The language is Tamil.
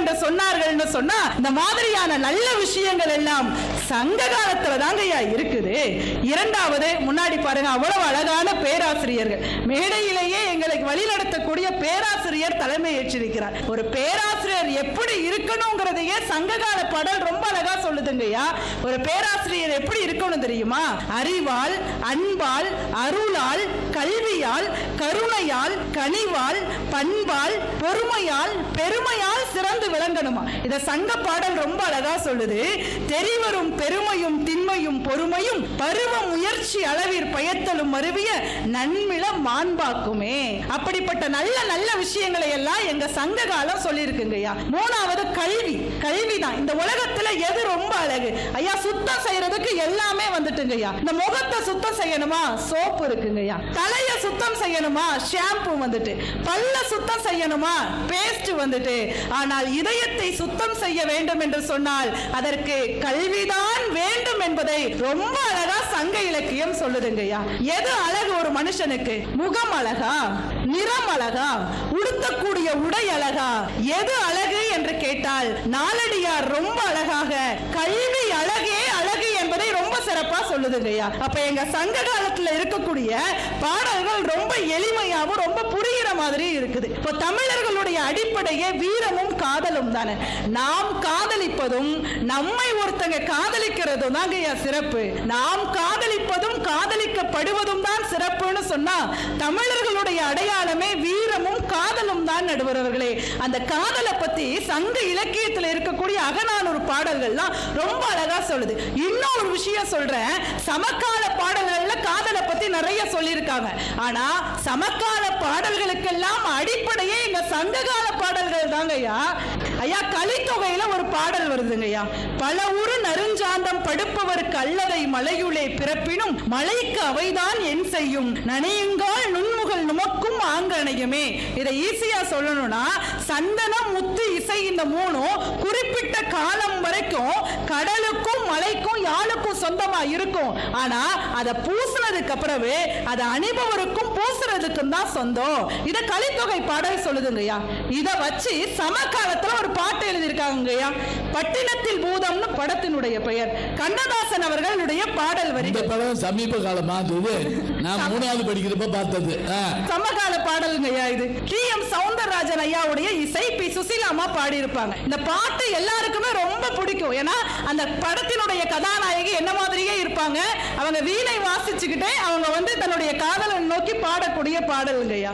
என்று சொன்னார்கள்னு சொன்னா இந்த மாதிரியான நல்ல விஷயங்கள் எல்லாம் சங்க காலத்துல தாங்க ஐயா இருக்குது இரண்டாவது முன்னாடி பாருங்க அவ்வளவு அழகான பேராசிரியர்கள் மேடையிலேயே எங்களை வழிநடத்தக்கூடிய பேராசிரியர் தலைமை ஏற்றிருக்கிறார் ஒரு பேராசிரியர் எப்படி இருக்கணுங்கிறதையே சங்ககால பாடல் ரொம்ப அழகா சொல்லுதுங்கய்யா ஒரு பேராசிரியர் எப்படி இருக்கணும் தெரியுமா அறிவால் அன்பால் அருளால் கல்வியால் கருணையால் கனிவால் பண்பால் பொறுமையால் பெருமையால் சிறந்து விளங்கணுமா இத சங்க பாடல் ரொம்ப அழகா சொல்லுது தெரிவரும் பெருமையும் திண்மையும் பொறுமையும் பருவ முயற்சி அளவிற் பயத்தலும் மருவிய நன்மிள மாண்பாக்குமே அப்படிப்பட்ட நல்ல நல்ல விஷயங்களை எல்லாம் எங்க சங்க காலம் சொல்லியிருக்குங்கய்யா மூணாவது கல்வி கல்வி தான் இந்த உலகத்துல எது ரொம்ப அழகு ஐயா சுத்தம் செய்யறதுக்கு எல்லாமே வந்துட்டுங்கய்யா இந்த முகத்தை சுத்தம் செய்யணுமா சோப்பு இருக்குங்கய்யா தலைய சுத்தம் செய்யணுமா ஷாம்பு வந்துட்டு பல்ல சுத்தம் செய்யணுமா பேஸ்ட் வந்துட்டு ஆனால் இதயத்தை சுத்தம் செய்ய வேண்டும் என்று சொன்னால் அதற்கு கல்விதான் வேண்டும் என்பதை ரொம்ப அழகா சங்க இலக்கியம் சொல்லுதுங்கய்யா எது அழகு ஒரு மனுஷனுக்கு முகம் அழகா நிறம் அழகா உடுத்தக்கூடிய உடை அழகா எது அழகு என்று கேட்டால் நாலடியார் ரொம்ப அழகாக கல்வி அழகே அழகு என்பதை ரொம்ப சிறப்பா சொல்லுதுங்கய்யா அப்ப எங்க சங்க காலத்துல இருக்கக்கூடிய பாடல்கள் ரொம்ப எளிமையாவும் ரொம்ப புரிகிற மாதிரி இருக்குது இப்போ தமிழர்களுடைய அடிப்படையே வீரமும் காதலும் தானே நாம் காதலிப்பதும் நம்மை ஒருத்தங்க காதலிக்கிறதும் தாங்க ஐயா சிறப்பு நாம் காதலிப்பதும் காதலிக்கப்படுவதும் தான் சிறப்புன்னு சொன்னா தமிழர்களுடைய அடையாளமே வீரமும் காதலும் தான் நடுவரவர்களே அந்த காதலை பத்தி சங்க இலக்கியத்தில் இருக்கக்கூடிய அகநானூறு பாடல்கள்லாம் ரொம்ப அழகா சொல்லுது இன்னும் ஒரு விஷயம் சொல்றேன் சமகால பாடல்கள்ல காதலை பத்தி நிறைய சொல்லியிருக்காங்க ஆனா சமகால பாடல்களுக்கெல்லாம் அடிப்படையே எங்க சங்ககால பாடல்கள் தாங்க ஐயா ஐயா கலித்தொகையில ஒரு பாடல் வருதுங்க ஐயா பல ஊரு நறுஞ்சாந்தம் படுப்பவருக்கு அல்லதை மலையுளே பிறப்பினும் மலைக்கு அவைதான் என் செய்யும் நனையுங்கால் நுண்முகல் நுமக்கும் ஆங்கணையுமே இதை ஈஸியா சொல்லணும்னா சந்தனம் முத்து இசை இந்த மூணும் குறிப்பிட்ட காலம் வரைக்கும் கடலுக்கும் மலைக்கும் யாழுக்கும் சொந்தமா இருக்கும் ஆனா அதை பூசுனதுக்கு அப்புறமே அதை அணிபவருக்கும் பூசுறதுக்கும் தான் சொந்தம் இத கலித்தொகை பாடல் சொல்லுதுங்கய்யா இத வச்சு சமகாலத்துல ஒரு பாட்டு எழுதியிருக்காங்கய்யா பட்டினத்தில் பூதம்னு படத்தினுடைய பெயர் கண்ணதாசன் அவர்களுடைய பாடல் வரி இந்த படம் சமீப காலமா இது நான் மூணாவது படிக்கிறப்ப பார்த்தது ஆ. சமகால பாடலுங்கய்யா இது டி எம் சவுந்தரராஜன் ஐயாவுடைய இசை பி சுசீலாமா பாடியிருப்பாங்க இந்த பாட்டு எல்லாருக்குமே ரொம்ப பிடிக்கும் ஏன்னா அந்த படத்தினுடைய கதாநாயகி என்ன மாதிரியே இருப்பாங்க அவங்க வீணை வாசிச்சுக்கிட்டே அவங்க வந்து தன்னுடைய காதலன் நோக்கி பாடக்கூடிய பாடலுங்கய்யா